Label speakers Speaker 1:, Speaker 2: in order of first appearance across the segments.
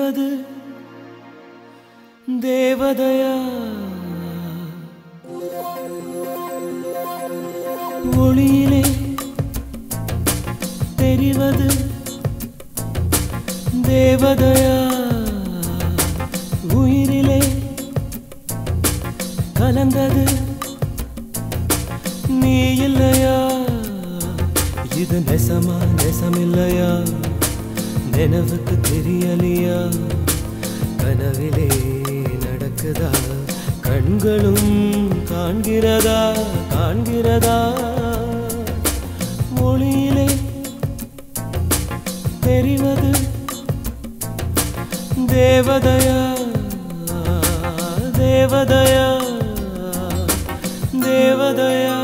Speaker 1: தெரிவது தேவதையா ஒளியிலே தெரிவது தேவதையா உயிரிலே கலந்தது நீ இல்லையா இது நெசமா நெசமில்லையா நினைவுக்கு தெரியலையா கனவிலே நடக்குதா கண்களும் காண்கிறதா காண்கிறதா மொழியிலே தெரிவது தேவதையா தேவதையா தேவதையா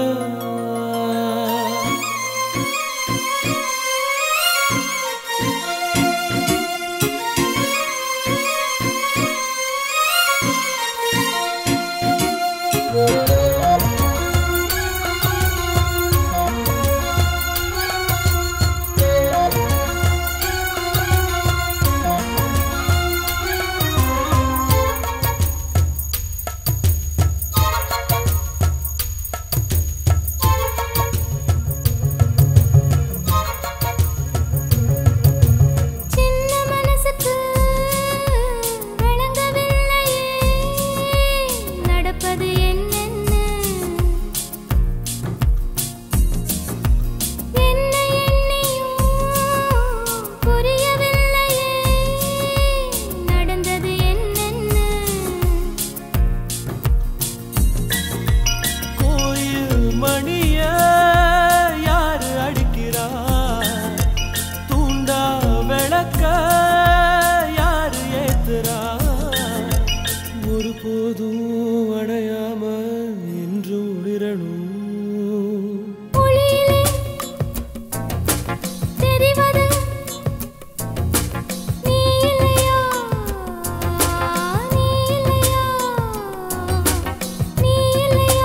Speaker 2: சின்ன மனசுக்கு விளங்கவில்லையே நடப்பது என்னென்ன என்ன எண்ணியும் புரியவில்லையே நடந்தது என்னென்ன
Speaker 1: கோயில் மணிய யாரு அடிக்கிறா தூண்டா விளக்க யாரு ஏத்துறா ஒரு போதும் அடையாம என்று உளிரணும்
Speaker 2: ஒளியிலே தெரிவது நீ இல்லையா நீ இல்லையா நீ இல்லையா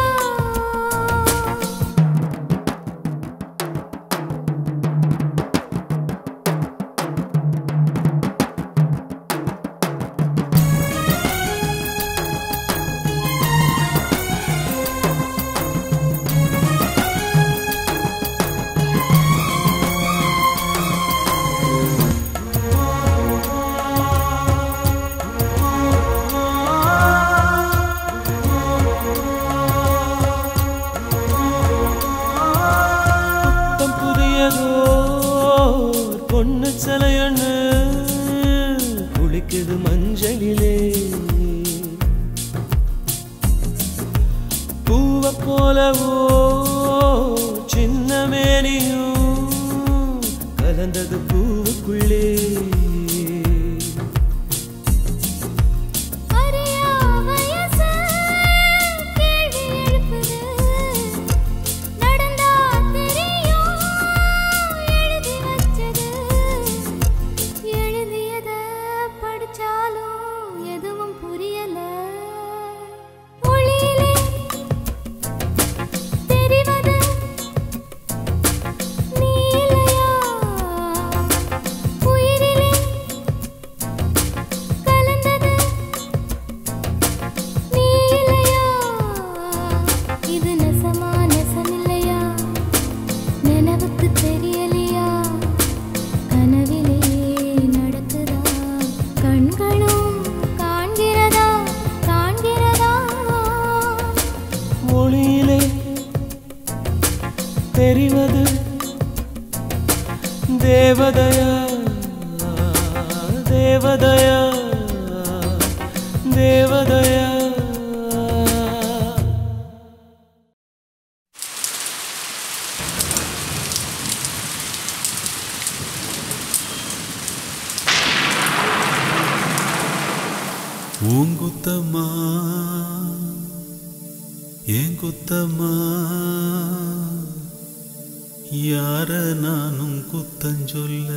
Speaker 1: புத்தம் புதியதோ பொண்ணு சிலையண்ணு குளிக்குது மஞ்சளிலே பூவ போலவோ சின்ன மேனியும் கலந்தது பூவுக்குள்ளே
Speaker 2: அறியா வயசு கேள்வி எழுப்புது நடந்தா தெரியும் எழுதி வச்சது எழுதியத படிச்சாலும் எதுவும் புரியல ஒளியிலே தெரிவது நீ இல்லையா உயிரிலே கலந்தது நீ இல்லையா இது நெசமா நெசமில்லையா நினைவுக்கு தெரியலையா கனவிலே நடக்குதா கண்களும் காண்கிறதா காண்கிறதா
Speaker 1: மொழியிலே தெரிவது தேவதையா தேவதையா தேவதையா
Speaker 3: பூங்குத்தம்மா ஏன் குத்தம்மா யார நானும் குத்தஞ்சொல்ல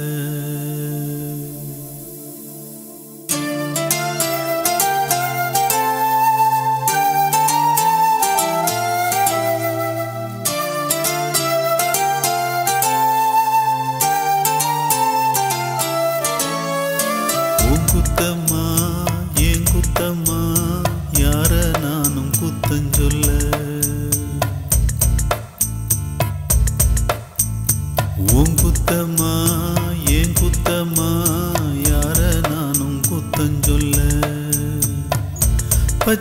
Speaker 3: பூங்குத்தம்மா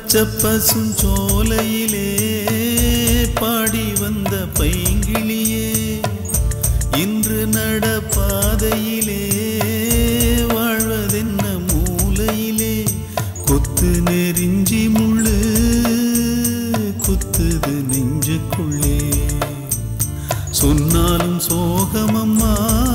Speaker 3: பச்சை பசுஞ்சோலையிலே பாடி வந்த பைங்கிளியே இன்று நடப்பாதையிலே வாழ்வதென்ன மூலையிலே கொத்து நெறிஞ்சி முள்ளு குத்துது நெஞ்சுக்குள்ளே சொன்னாலும் சோகமம்மா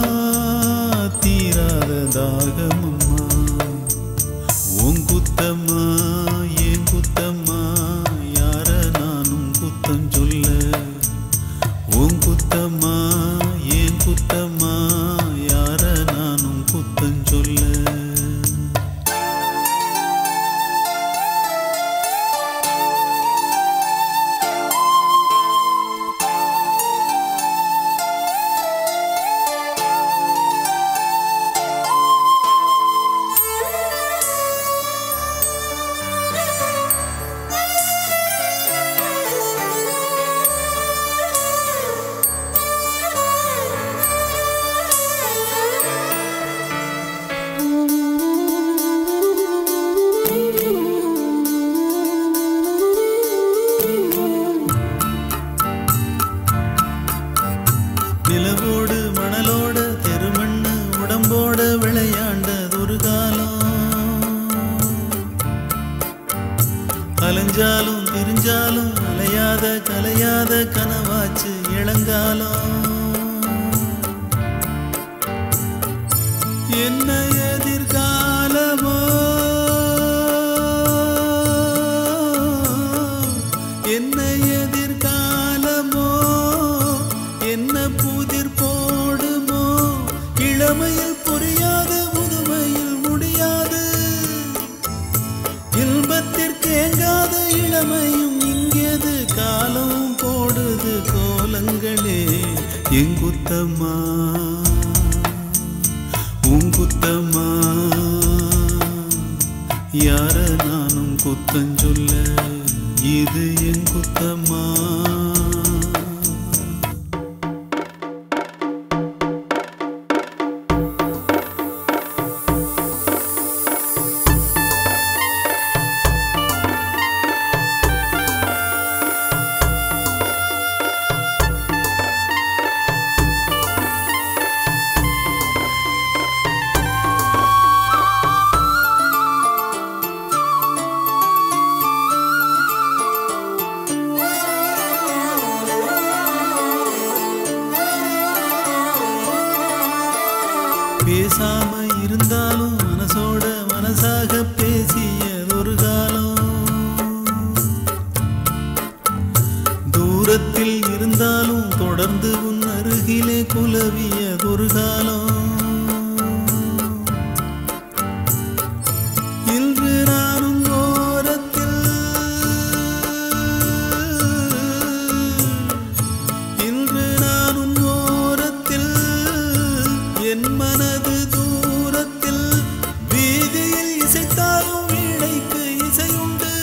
Speaker 3: தீராத தாகமம்மா உன் குத்தம்மா ஏன் குத்தம்மா யார நானும் குத்தம் சொல்ல உன் குத்தம்மா ஏன் குத்தம்மா யார நானும் குத்தம் சொல்ல நிலவோடு மணலோட தெருமண்ணு உடம்போட விளையாண்டதொரு காலம் அலைஞ்சாலும் திரிஞ்சாலும் அலையாத கலையாத கனவாச்சு இளங்காலம் என்ன எதிர்காலமோ என்ன எதிர்காலமோ என்ன புதிர் போடுமோ இளமையில் புரியாது முதுமையில் முடியாது இன்பத்திற்கு ஏங்காத இளமையும் இங்கேது காலம் போடுது கோலங்களே எங்குத்தம்மா உங்குத்தம்மா யார நானும் குத்தஞ்சொல்ல இது என் குத்தம்மா பேசாம இருந்தாலும் மனசோட மனசாக பேசியதொரு காலம் தூரத்தில் இருந்தாலும் தொடர்ந்து உன் அருகிலே குலவியதொரு காலம் இன்று நானும் ஓரத்தில் இன்று நானும் ஓரத்தில் என் மனது தூரத்தில் வீதியில் இசைத்தாலும் வீணைக்கு இசையுண்டு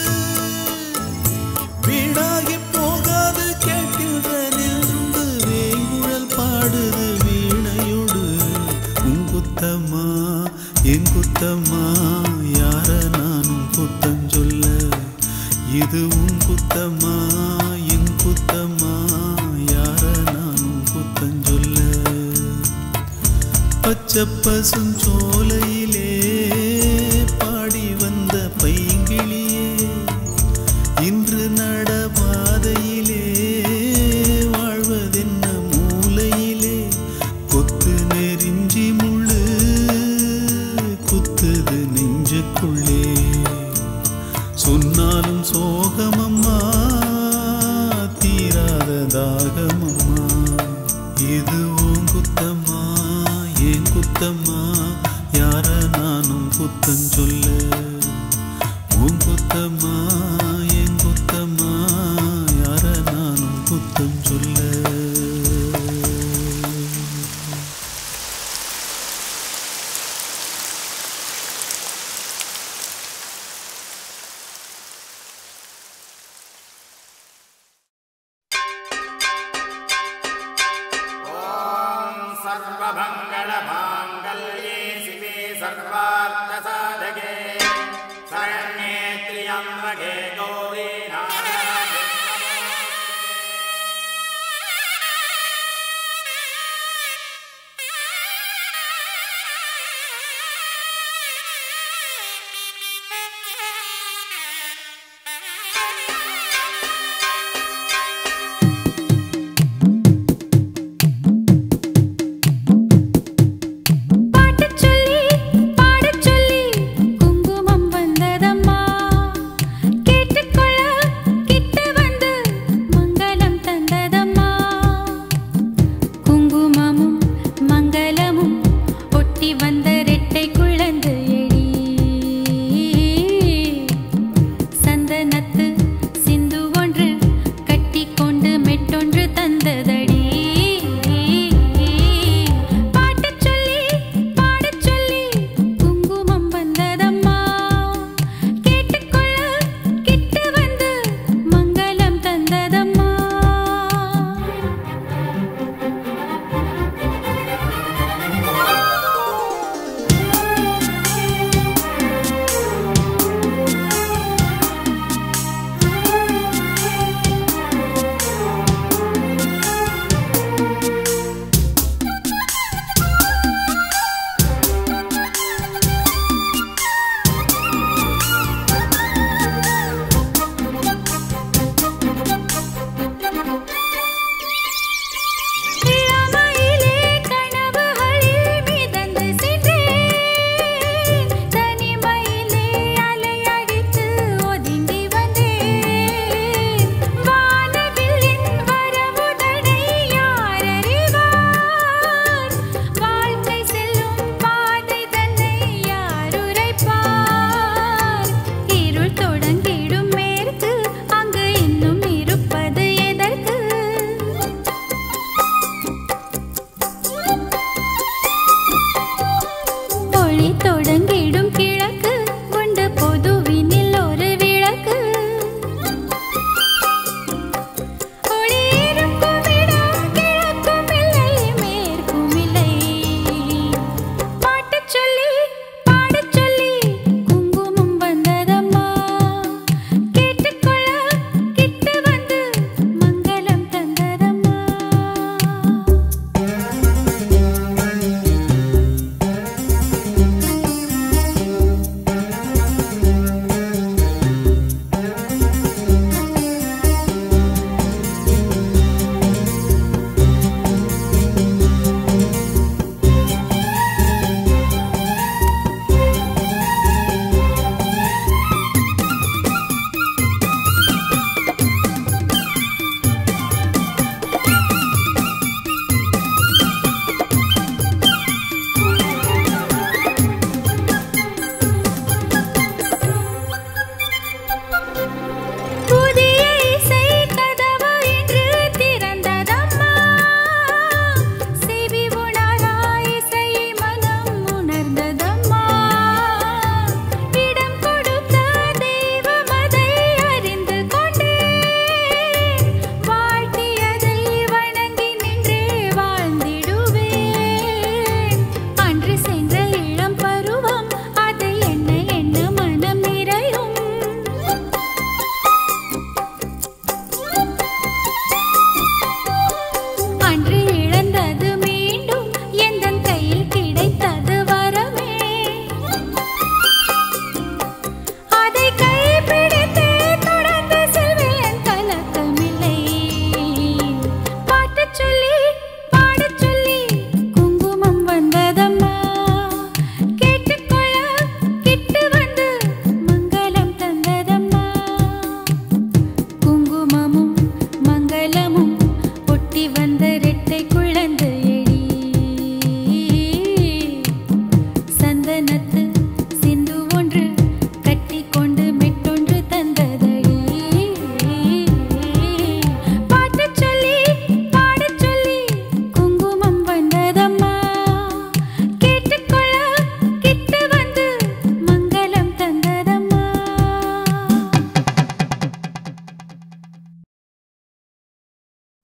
Speaker 3: வீணாகி போகாது கேட்கின்ற நின்று வேங்குழல் பாடுது வீணையோடு உன் குத்தம்மா என் குத்தம்மா யார நானும் குத்தம் சொல்ல இது உன் குத்தம்மா என் குத்தம்மா யார நானும் குத்தம் சொல்ல பச்சை பசுஞ்சோலையிலே பாடி வந்த பைங்கிளியே இன்று நடபாதையிலே வாழ்வதென்ன மூலையிலே கொத்து நெறிஞ்சி முள்ளு குத்துது நெஞ்சுக்குள்ளே சொன்னாலும் சோகமம்மா தீராத தாகமம்மா இது உன் குத்தம்மா ஏன் குத்தம்மா யார நானும் குத்தம் சொல்ல உன் குத்தம்மா என் குத்தம்மா யார நானும் குத்தம் சொல்ல
Speaker 4: सर्वमङ्गलमाङ्गल्ये शिवे सर्वार्थसाधके शरण्ये त्र्यम्बके गौ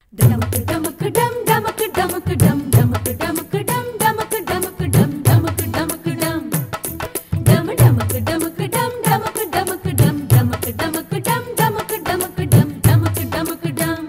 Speaker 4: டமக்கு டமக்கு டம் டமக்கு டமக்கு டம் டமக்கு டமக்கு டம் டமக்கு டமக்கு டம் டமக்கு டமக்கு டம் டம் டமக்கு டமக்கு டம் டமக்கு டமக்கு டம் டமக்கு டமக்கு டம் டமக்கு டமக்கு டம் டமக்கு டமக்கு டம்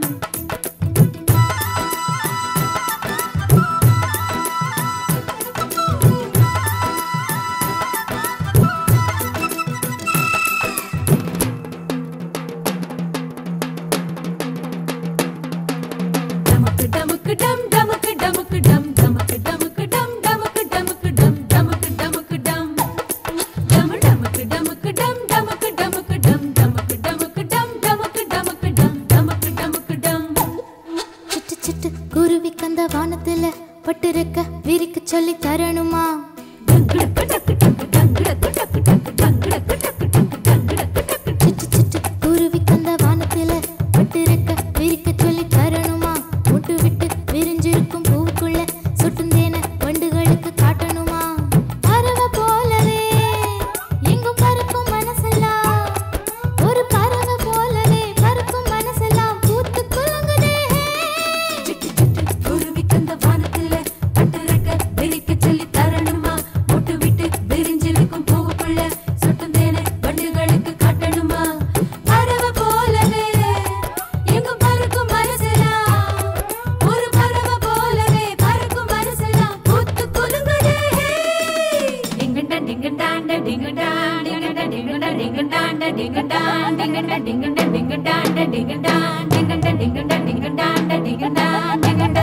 Speaker 4: டமக்கு டமக்கு டம் டமக்கு டமக்கு டம் டமக்கு டமக்கு டம் டமக்கு டமக்கு டம் டமக்கு டமக்கு டம் டம் டமக்கு டமக்கு டம் டமக்கு டமக்கு டம் டமக்கு டமக்கு டம் டமக்கு டமக்கு டம் டமக்கு டமக்கு டம்
Speaker 2: சிட்டு சிட்டு குருவி கந்த வானத்துல பட்டிருக்க விரிக்க சொல்லி தரணுமா
Speaker 4: டங்குடக்கு டக்கு டக்கு டங்குடக்கு டக்கு டக்கு டங்குடக்கு டக்கு டக்கு டங்குடக்கு டக்கு
Speaker 2: சிட்டு சிட்டு குருவி கந்த வானத்துல பட்டிருக்க விரிக்க சொல்லி தரணுமா முட்டு விட்டு விரிஞ்சிருக்கும் பூவுக்குள்ள சொட்டும் தேன வண்டுகளுக்கு காட்டணுமா பறவை போலவே எங்கும் பறக்கும் மனசெல்லாம் ஒரு பறவை போலவே பறக்கும் மனசெல்லாம் பூத்து குலுங்குதே
Speaker 4: சிட்டு சிட்டு குருவி கந்த வானத்துல பட்டிருக்க விரிக்க சொல்லி தரணுமா முட்டு விட்டு விரிஞ்சிருக்கும் பூவுக்குள்ள சொட்டும் தேனை வண்டுகளுக்கு காட்டணுமா பறவை போலவே எங்கும் பறக்கும் மனசெல்லாம் ஒரு பறவை போலவே பறக்கும் மனசெல்லாம் பூத்து குலுங்குதே டிங்கண்டா டிங்கண்டாண்ட டிங்கண்டான் டிங்கண்டா டிங்கண்டா டிங்கண்டாண்ட டிங்கண்டான் டிங்கண்டா டிங்கண்டா டிங்கண்டாண்ட டிங்கண்டான் டிங்கண்டா டிங்கண்டா டிங்கண்டாண்ட டிங்கண்டான் டிங்கண்டா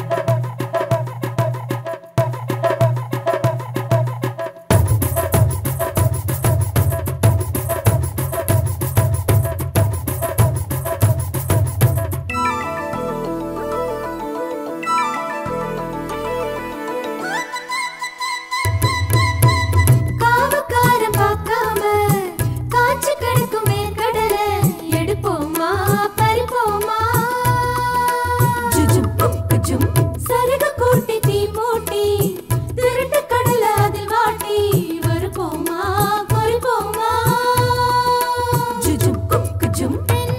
Speaker 4: காவக்காரன் பார்க்காம காய்ச்சி கிடக்கும் வேர்க்கடலை எடுப்போமா பறிப்போமா ஜுஜும் புக்குஜும் சருக கூட்டி தீ மூட்டி திருட்டு கடல அதில் வாட்டி வருப்போமா பொறிப்போமா ஜுஜும் குக்குஜும்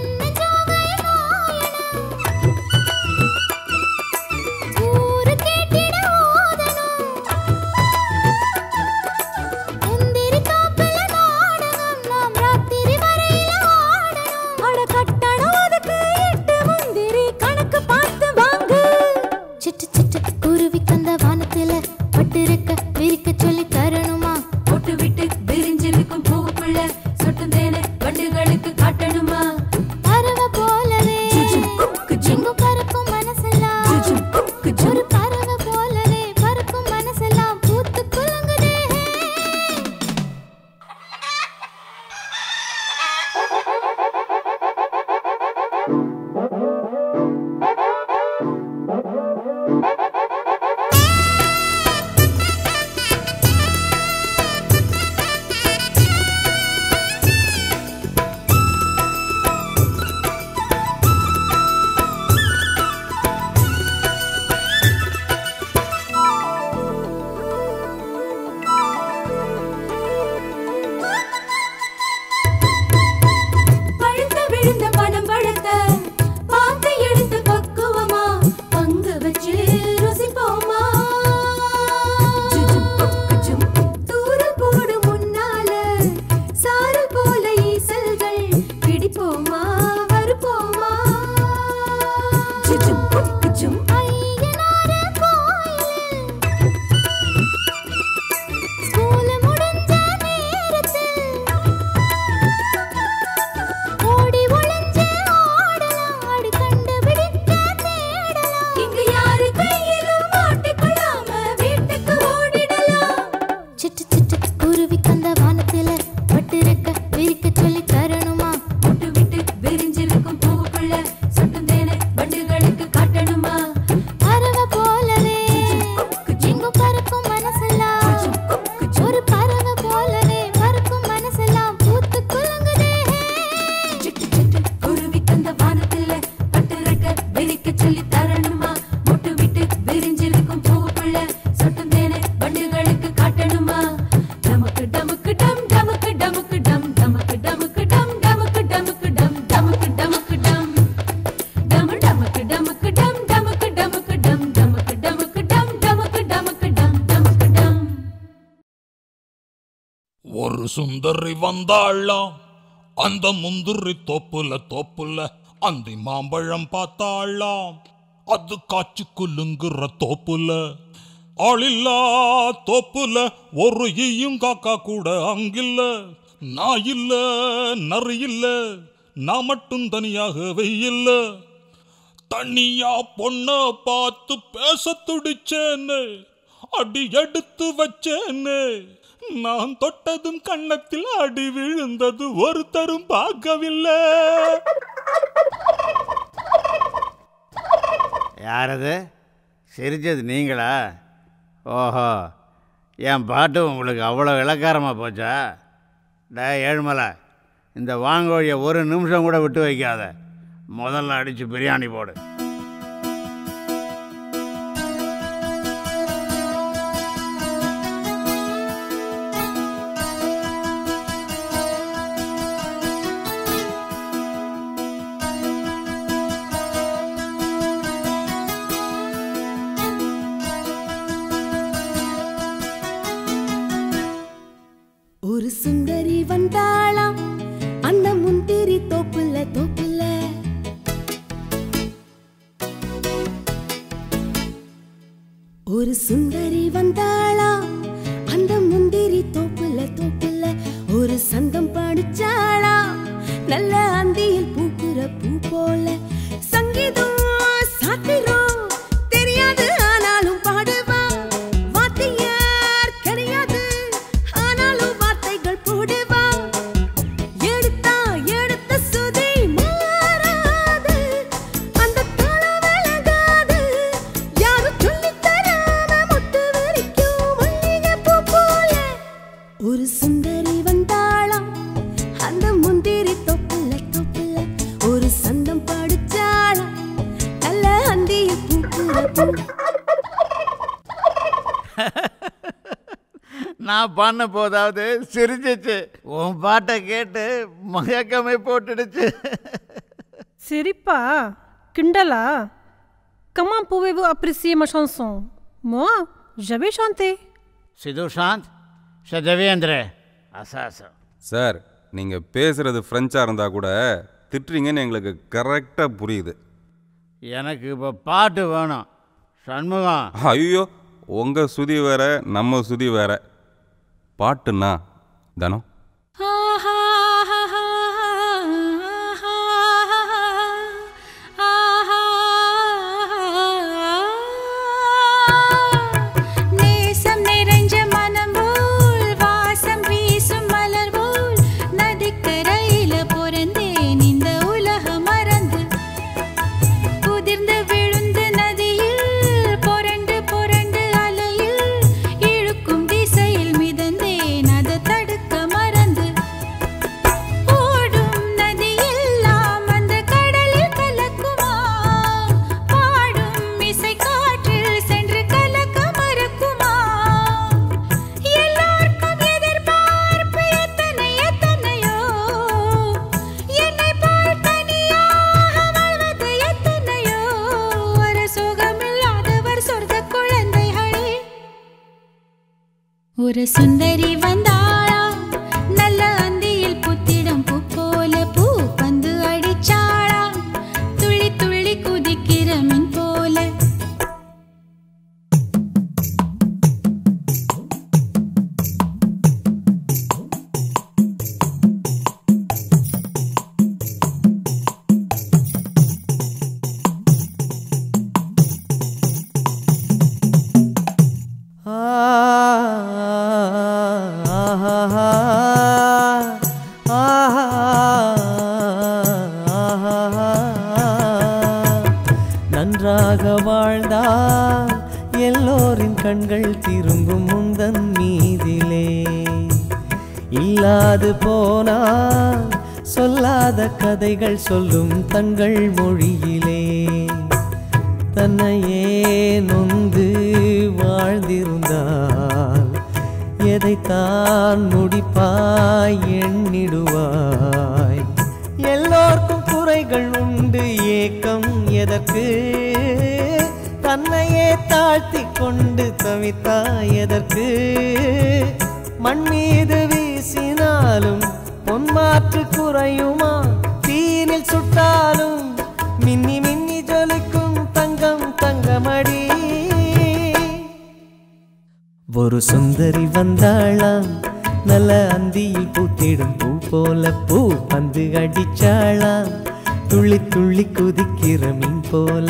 Speaker 2: ஊரு கேட்டிட ஓதணும் எந்திரி காப்பில நாடகம் நாம் ராத்திரி வரையில ஆடணும்
Speaker 4: அட கட்டணம் அதுக்கு எட்டு முந்திரி கணக்கு பார்த்து வாங்கு
Speaker 2: சிட்டு சிட்டு குருவி கந்த வானத்துல பட்டிருக்க விரிக்க சொல்லி தரணுமா
Speaker 4: போட்டு விட்டு விரிஞ்சிருக்கும் பூவுக்குள்ள சொட்டும் தேனை வண்டுகளுக்கு காட்டணுமா
Speaker 2: பறவை போலவே
Speaker 4: ஜுஜும் குக்குஜும்.
Speaker 2: எங்கும் பறக்கும் மனசெல்லாம்
Speaker 4: ஜுஜும் குக்குஜும்.
Speaker 2: ஒரு பறவை போலவே பறக்கும் மனசெல்லாம் பூத்து குலுங்குதே
Speaker 4: பழுத்த விழுந்த பனம் பழத்த பார்த்து
Speaker 5: ஒரு சுந்தரி வந்தாளாம் அந்த முந்திரி தோப்புல தோப்புல அந்த மாம்பழம் பார்த்தாளாம் அது காய்ச்சி குலுங்குற தோப்புல ஆளில்லா தோப்புல ஒரு ஈயும் காக்கா கூட அங்கில்ல நான் இல்ல நரி இல்ல நான் மட்டும் தனியாக வெயில்ல தனியா பொண்ண பார்த்து பேச துடிச்சேன்னு அடி எடுத்து வச்சேன்னு நான் தொட்டதும் கன்னத்தில் அடி விழுந்தது ஒருத்தரும் பார்க்கவில்லை
Speaker 6: யாரது சிரிச்சது நீங்களா ஓஹோ என் பாட்டு உங்களுக்கு அவ்வளோ இலக்காரமாக போச்சா டே ஏழுமலை இந்த வாங்கோழியை ஒரு நிமிஷம் கூட விட்டு வைக்காத முதல்ல அடித்து பிரியாணி போடு
Speaker 4: ஒரு சுந்தரி வந்தாளாம் அந்த முந்திரி தோப்புல தோப்புல ஒரு சுந்தரி வந்தாளாம் அந்த முந்திரி தோப்புல தோப்புல ஒரு சந்தம் படிச்சாளா நல்ல அந்தியில் பூக்குற பூ போல சங்கீதம் சாத்திரம் தெரியாது ஆனாலும் பாடுவா வாத்தியார் கிடையாது ஆனாலும் வார்த்தைகள் போடுவா எடுத்தா எடுத்த சுதி மாறாது அந்த தாளம் விலகாது யாரும் சொல்லித் தராம முட்டு வரைக்கும் மல்லிகைப்பூ போல ஒரு சுந்தரி வந்தாளாம் அந்த முந்திரி தொப்புல தொப்புல ஒரு சந்தம் படிச்சாளாம் நல்ல அந்தியில் பூக்குற பூ
Speaker 6: நான் பண்ண போதாவது சிரிச்சிச்சு உன் பாட்டை கேட்டு மயக்கமே போட்டுடுச்சு
Speaker 7: Siripa, Kindala, comment pouvez-vous apprécier ma chanson Moi, j'avais chanté.
Speaker 6: சிதுஷாந்த் சதவேந்திர அசாசம்
Speaker 8: சார் நீங்கள் பேசுகிறது ஃப்ரெஞ்சாக இருந்தால் கூட திட்டுறீங்கன்னு எங்களுக்கு கரெக்டாக புரியுது
Speaker 6: எனக்கு இப்போ பாட்டு வேணும் சண்முகம்
Speaker 8: ஐயோ உங்கள் சுதி வேற நம்ம சுதி வேற பாட்டுன்னா தனம்
Speaker 9: நேசம் நிறைஞ்ச மனம் போல் வாசம் வீசும் மலர் போல் நதிக்கரையில பொறந்தேன் இந்த உலகம் மறந்து குதிர்ந்து விழுந்து நதியில் பொரண்டு பொரண்டு அலையில் இழுக்கும் திசையில் மிதந்தேன் அதை தடுக்க மறந்து ஓடும் நதியெல்லாம் அந்த கடலில் கலக்குமா பாடும் இசை காற்றில் சென்று கலக்க மறக்குமா எல்லாருக்கும் எதிர்பார்ப்பு எத்தனை எத்தனையோ என்னை போல் தனியாக வாழ்வது எத்தனையோ ஒரு சுகமில்லாதவர் சொர்க்க குழந்தைகளே ஒரு சுந்தரி வந்தாளா நல்ல அந்தியில் புத்திடம் பூ போல பூ பந்து அடிச்சாளா துள்ளி துள்ளி குதிக்கிற மின் போல
Speaker 1: நன்றாக வாழ்ந்தால் எல்லோரின் கண்கள் திரும்பும் முந்தன் மீதிலே இல்லாது போனால் சொல்லாத கதைகள் சொல்லும் தங்கள் மொழியிலே தன்னையே நொந்து வாழ்ந்திருந்தால் எதைத்தான் முடிப்பாய் எண்ணிடுவாய் எல்லோர்க்கும் குறைகள் உண்டு ஏக்கம் எதற்கு தன்னையே தாழ்த்தி கொண்டு தவித்தாய் எதற்கு மண் மீது வீச வீசினாலும் பொன்மாற்று குறையுமா தீனில் சுட்டாலும் மின்னி மின்னி ஜொலிக்கும் தங்கம் தங்கமடி ஒரு சுந்தரி வந்தாளாம் நல்ல அந்தியில் பூத்திடும் பூ போல பூ பந்து அடிச்சாளாம் துள்ளி துள்ளி குதிக்கிற மீன் போல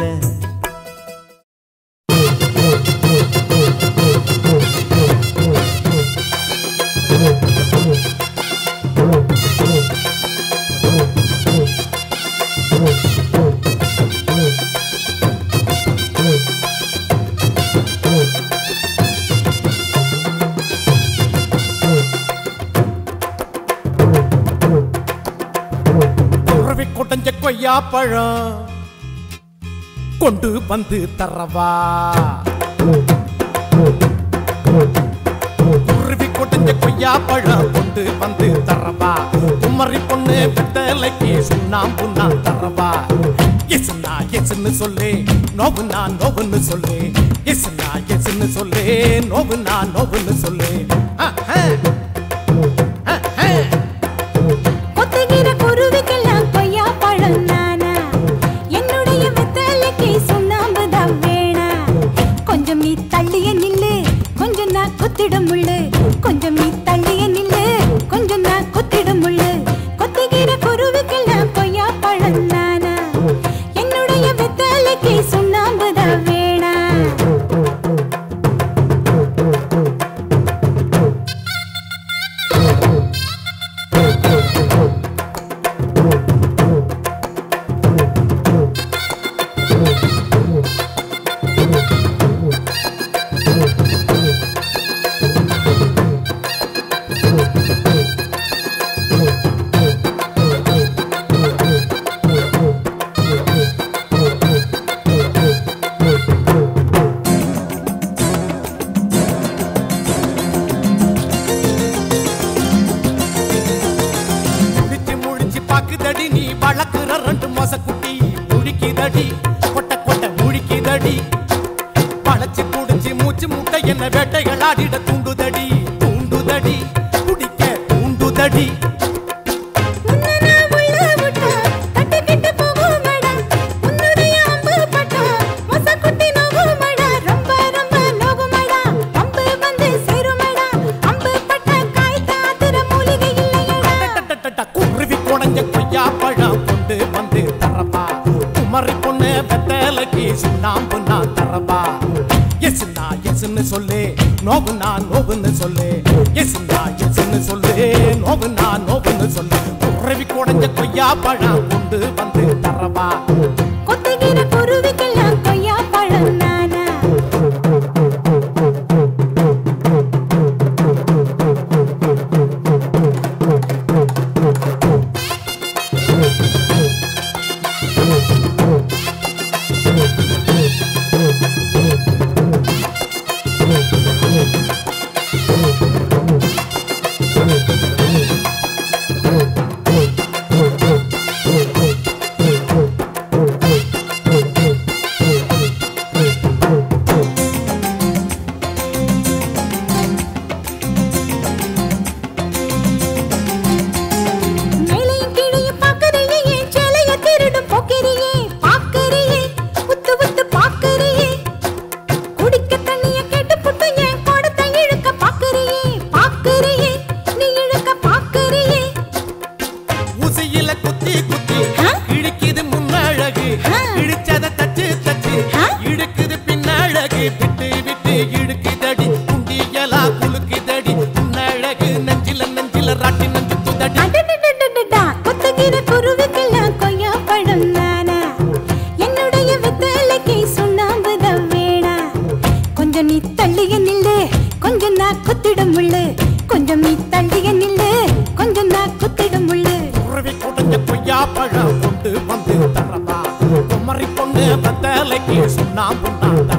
Speaker 10: துறவி கொட்டஞ்ச கொய்யா பழம் கொண்டு வந்து தரவா துருவி கொட்டஞ்ச கொய்யா பழம் கொண்டு வந்து தரவா குமரி பொண்ணு வெத்தலைக்கு சுண்ணாம்பு நான் தரவா எசுனா எசுன்னு சொல்லு நோவுனா நோவுன்னு சொல்லு எசுனா எசுன்னு சொல்லு நோவுனா நோவுன்னு சொல்லு ஆஹ், ஆஹ். ஆஹ், ஆஹ்.
Speaker 9: கொத்துகிற குருவிக்கெல்லாம் கொய்யா பழம் நானா என்னுடைய வெத்தலைக்கு சுண்ணாம்பு தான் வேணா கொஞ்சம் நீ தள்ளிய நில்லு கொஞ்சம் நான் குத்திடும் முள்ளு கொஞ்சம் நீ தள்ளிய நில்லு கொஞ்சம் நான் குத்திடும் முள்ளு கொத்துகிற குருவிக்கெல்லாம் கொய்யா பழம் நானா என்னுடைய வெத்தலைக்கு சுண்ணாம்பு தான் வேணா
Speaker 10: முழிச்சு முழிச்சு பாக்குதடி நீ வளர்க்குற ரெண்டு மாச குட்டி முழிக்குதடி கொட்ட கொட்ட முழிக்குதடி பழச்சு புடிச்சு மூச்சு முட்டை என்ன வேட்டைகள் ஆடிட தூண்டுதடி தூண்டுதடி குடிக்க தூண்டுதடி
Speaker 9: உன்னனா உள்ள விட்டா கட்டிக்கிட்டு போகுமடா உன்னுடைய அம்பு பட்டா மொசக்குட்டி நோகுமடா ரொம்ப ரொம்ப நோகுமடா அம்பு வந்து சேருமடா அம்பு பட்ட காய் தாத்துற மூலிகை இல்லையடா
Speaker 10: டட்டட்டட்ட குருவி குடஞ்ச கொய்யா பழம் கொண்டு வந்து தரவா குமரி பொண்ணு வெத்தலைக்கு சுண்ணாம்பு நான் தரவா எசுனா எசுன்னு சொல்லு நோவுனா நோவுன்னு சொல்லு எசுனா எசுன்னு சொல்லு நோவுனா நோவுன்னு சொல்லு குருவி குடஞ்ச கொய்யா பழம் கொண்டு வந்து தரவா
Speaker 9: கொத்துகிற குருவிக்கெல்லாம் கொய்யா பழம் நானா மேலையும் கீழையும் பார்க்கறியே என் சேலைய திருடும் போக்கிரியே பார்க்கறியே உத்து உத்து பார்க்கறியே குடிக்க தண்ணிய கேட்டு புட்டு என் கோடத்தை இழுக்க பார்க்கறியே பார்க்கறியே நீ இழுக்க பார்க்கறியே
Speaker 10: ஊசியில குத்தி குத்தி
Speaker 9: ஆ?
Speaker 10: இழுக்குது முன்னழகு
Speaker 9: ஆ.
Speaker 10: இடிச்சத தச்சு தச்சு
Speaker 9: ஆ?
Speaker 10: இழுக்குது பின்னழகு விட்டு விட்டு இழுக்குதடி குண்டியலா குலுக்குதடி முன்னழகு நெஞ்சில நெஞ்சில ராட்டி நெஞ்சு துதடி
Speaker 9: அடடடடடடா, கொத்துகிற குருவிக்கெல்லாம் கொய்யா பழம் நானா என்னுடைய வெத்தலைக்கு சுண்ணாம்பு தான் வேணா கொஞ்சம் நீ தள்ளிய நில்லு கொஞ்சம் நான் குத்திடும் முள்ளு கொஞ்சம் நீ தள்ளிய நில்லு கொஞ்சம் நான் குத்திடும் முள்ளு
Speaker 10: குருவி குடஞ்ச கொய்யா பழம் கொண்டு வந்து தரவா குமரி பொண்ணு வெத்தலைக்கு சுண்ணாம்பு நான்